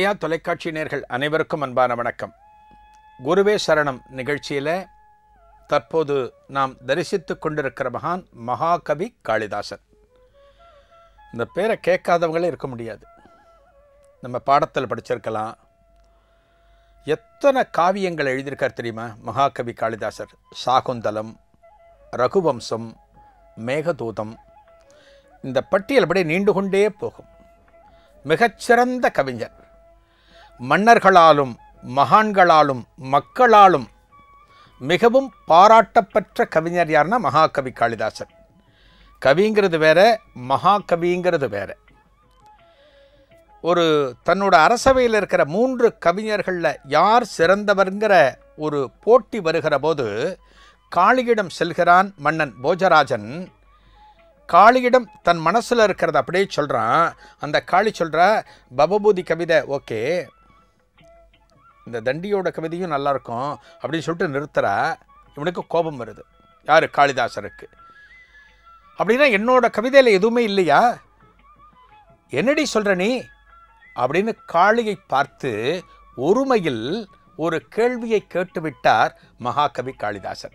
ஐயா தொலைக்காட்சி நேர்கள் அனைவருக்கும் அன்பான வணக்கம் குருவே சரணம் நிகழ்ச்சியில் தற்போது நாம் தரிசித்து கொண்டிருக்கிற மகான் மகாகவி காளிதாசன் இந்த பேரை கேட்காதவங்களே இருக்க முடியாது நம்ம பாடத்தில் படிச்சிருக்கலாம் எத்தனை காவியங்கள் எழுதியிருக்கார் தெரியுமா மகாகவி காளிதாசர் சாகுந்தலம் ரகுவம்சம் மேகதூதம் இந்த பட்டியல் அப்படியே நீண்டு கொண்டே போகும் மிகச்சிறந்த கவிஞர் மன்னர்களாலும் மகான்களாலும் மக்களாலும் மிகவும் பாராட்டப்பெற்ற கவிஞர் யாருன்னா மகாகவி காளிதாசன் கவிங்கிறது வேற மகாகவிங்கிறது வேற ஒரு தன்னோட அரசவையில் இருக்கிற மூன்று கவிஞர்களில் யார் சிறந்தவர்ங்கிற ஒரு போட்டி வருகிற போது காளியிடம் செல்கிறான் மன்னன் போஜராஜன் காளியிடம் தன் மனசில் இருக்கிறத அப்படியே சொல்கிறான் அந்த காளி சொல்கிறா பவபூதி கவிதை ஓகே இந்த தண்டியோட கவிதையும் நல்லா இருக்கும் அப்படின்னு சொல்லிட்டு நிறுத்துறா இவனுக்கு கோபம் வருது யார் காளிதாசருக்கு அப்படின்னா என்னோட கவிதையில் எதுவுமே இல்லையா என்னடி சொல்கிற நீ அப்படின்னு காளியை பார்த்து ஒருமையில் ஒரு கேள்வியை கேட்டுவிட்டார் மகாகவி காளிதாசன்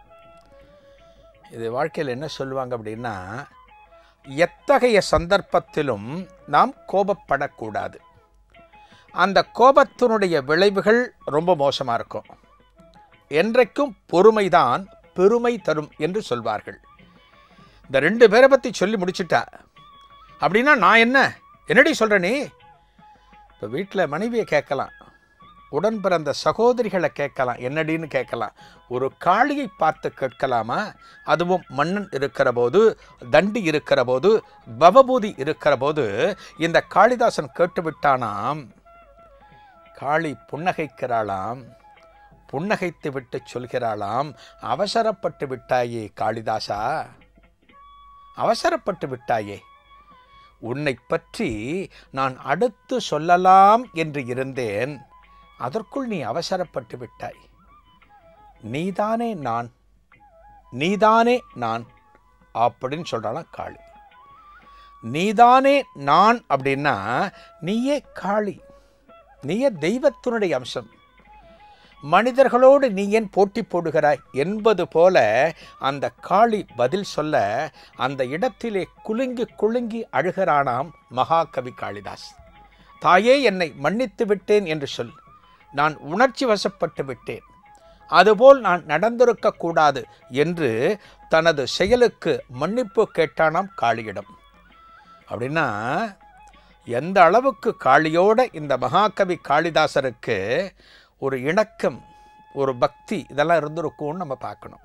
இது வாழ்க்கையில் என்ன சொல்லுவாங்க அப்படின்னா எத்தகைய சந்தர்ப்பத்திலும் நாம் கோபப்படக்கூடாது அந்த கோபத்தினுடைய விளைவுகள் ரொம்ப மோசமாக இருக்கும் என்றைக்கும் பொறுமைதான் பெருமை தரும் என்று சொல்வார்கள் இந்த ரெண்டு பேரை பற்றி சொல்லி முடிச்சிட்டா அப்படின்னா நான் என்ன என்னடி சொல்கிற நீ இப்போ வீட்டில் மனைவியை கேட்கலாம் உடன் பிறந்த சகோதரிகளை கேட்கலாம் என்னடின்னு கேட்கலாம் ஒரு காளியை பார்த்து கேட்கலாமா அதுவும் மன்னன் இருக்கிற போது தண்டி இருக்கிற போது பவபூதி இருக்கிற போது இந்த காளிதாசன் கேட்டுவிட்டானாம் காளி புன்னகைக்கிறாளாம் புன்னகைத்து விட்டு சொல்கிறாளாம் அவசரப்பட்டு விட்டாயே காளிதாசா அவசரப்பட்டு விட்டாயே உன்னை பற்றி நான் அடுத்து சொல்லலாம் என்று இருந்தேன் அதற்குள் நீ அவசரப்பட்டு விட்டாய் நீதானே நான் நீதானே நான் அப்படின்னு சொல்கிறாளாம் காளி நீதானே நான் அப்படின்னா நீயே காளி நீயே தெய்வத்தினுடைய அம்சம் மனிதர்களோடு நீ ஏன் போட்டி போடுகிறாய் என்பது போல அந்த காளி பதில் சொல்ல அந்த இடத்திலே குலுங்கி குலுங்கி அழுகிறானாம் மகாகவி காளிதாஸ் தாயே என்னை மன்னித்து விட்டேன் என்று சொல் நான் உணர்ச்சி வசப்பட்டு விட்டேன் அதுபோல் நான் நடந்திருக்க கூடாது என்று தனது செயலுக்கு மன்னிப்பு கேட்டானாம் காளியிடம் அப்படின்னா எந்த அளவுக்கு காளியோட இந்த மகாகவி காளிதாசருக்கு ஒரு இணக்கம் ஒரு பக்தி இதெல்லாம் இருந்திருக்கும்னு நம்ம பார்க்கணும்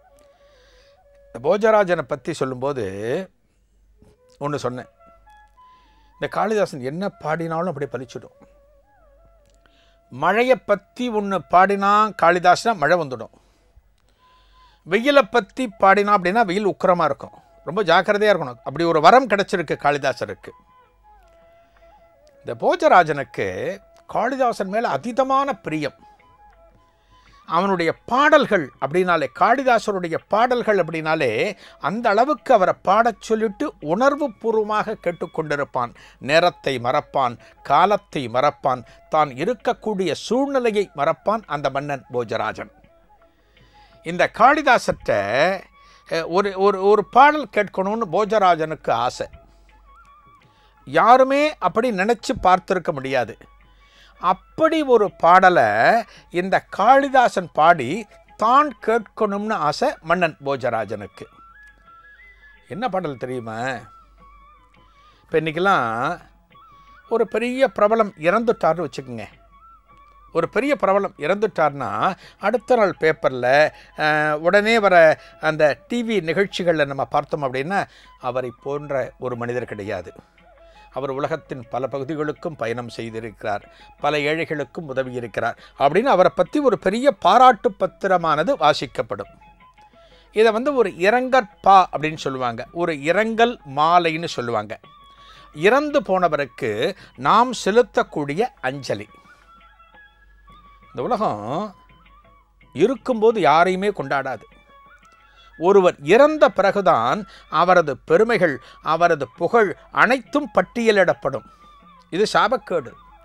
போஜராஜனை பற்றி சொல்லும்போது ஒன்று சொன்னேன் இந்த காளிதாசன் என்ன பாடினாலும் அப்படியே பலிச்சிடும் மழையை பற்றி ஒன்று பாடினா காளிதாசனா மழை வந்துடும் வெயிலை பற்றி பாடினா அப்படின்னா வெயில் உக்கிரமாக இருக்கும் ரொம்ப ஜாக்கிரதையாக இருக்கணும் அப்படி ஒரு வரம் கிடச்சிருக்கு காளிதாசருக்கு இந்த போஜராஜனுக்கு காளிதாசன் மேலே அதீதமான பிரியம் அவனுடைய பாடல்கள் அப்படின்னாலே காளிதாசருடைய பாடல்கள் அப்படின்னாலே அந்த அளவுக்கு அவரை பாடச் சொல்லிட்டு உணர்வு பூர்வமாக கேட்டுக்கொண்டிருப்பான் நேரத்தை மறப்பான் காலத்தை மறப்பான் தான் இருக்கக்கூடிய சூழ்நிலையை மறப்பான் அந்த மன்னன் போஜராஜன் இந்த காளிதாசற்ற ஒரு ஒரு ஒரு பாடல் கேட்கணும்னு போஜராஜனுக்கு ஆசை யாருமே அப்படி நினச்சி பார்த்துருக்க முடியாது அப்படி ஒரு பாடலை இந்த காளிதாசன் பாடி தான் கேட்கணும்னு ஆசை மன்னன் போஜராஜனுக்கு என்ன பாடல் தெரியுமா இப்போ இன்றைக்கெல்லாம் ஒரு பெரிய பிரபலம் இறந்துட்டார்னு வச்சுக்கோங்க ஒரு பெரிய பிரபலம் இறந்துட்டார்னா அடுத்த நாள் பேப்பரில் உடனே வர அந்த டிவி நிகழ்ச்சிகளில் நம்ம பார்த்தோம் அப்படின்னா அவரை போன்ற ஒரு மனிதர் கிடையாது அவர் உலகத்தின் பல பகுதிகளுக்கும் பயணம் செய்திருக்கிறார் பல ஏழைகளுக்கும் உதவியிருக்கிறார் அப்படின்னு அவரை பற்றி ஒரு பெரிய பாராட்டு பத்திரமானது வாசிக்கப்படும் இதை வந்து ஒரு இரங்கற்பா அப்படின்னு சொல்லுவாங்க ஒரு இரங்கல் மாலைன்னு சொல்லுவாங்க இறந்து போனவருக்கு நாம் செலுத்தக்கூடிய அஞ்சலி இந்த உலகம் இருக்கும்போது யாரையுமே கொண்டாடாது ஒருவர் இறந்த பிறகுதான் அவரது பெருமைகள் அவரது புகழ் அனைத்தும் பட்டியலிடப்படும் இது சாபக்கேடு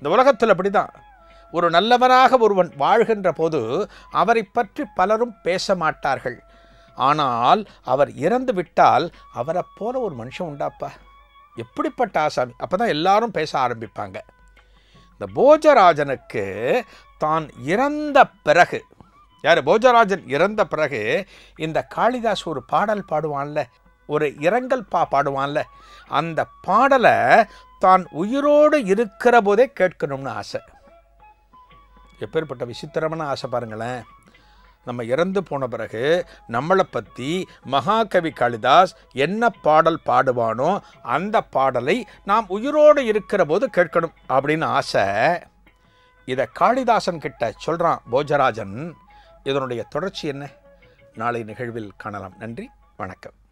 இந்த உலகத்தில் அப்படிதான் ஒரு நல்லவனாக ஒருவன் வாழ்கின்ற போது அவரை பற்றி பலரும் பேச மாட்டார்கள் ஆனால் அவர் இறந்து விட்டால் அவரை போல ஒரு மனுஷன் உண்டாப்பா எப்படிப்பட்ட ஆசாமி அப்போ தான் எல்லாரும் பேச ஆரம்பிப்பாங்க இந்த போஜராஜனுக்கு தான் இறந்த பிறகு யார் போஜராஜன் இறந்த பிறகு இந்த காளிதாஸ் ஒரு பாடல் பாடுவான்ல ஒரு இரங்கல் பா பாடுவான்ல அந்த பாடலை தான் உயிரோடு இருக்கிற போதே கேட்கணும்னு ஆசை எப்பேற்பட்ட விசித்திரமான ஆசை பாருங்களேன் நம்ம இறந்து போன பிறகு நம்மளை பற்றி மகாகவி காளிதாஸ் என்ன பாடல் பாடுவானோ அந்த பாடலை நாம் உயிரோடு இருக்கிற போது கேட்கணும் அப்படின்னு ஆசை இதை காளிதாசன் கிட்ட சொல்கிறான் போஜராஜன் இதனுடைய தொடர்ச்சி என்ன நாளை நிகழ்வில் காணலாம் நன்றி வணக்கம்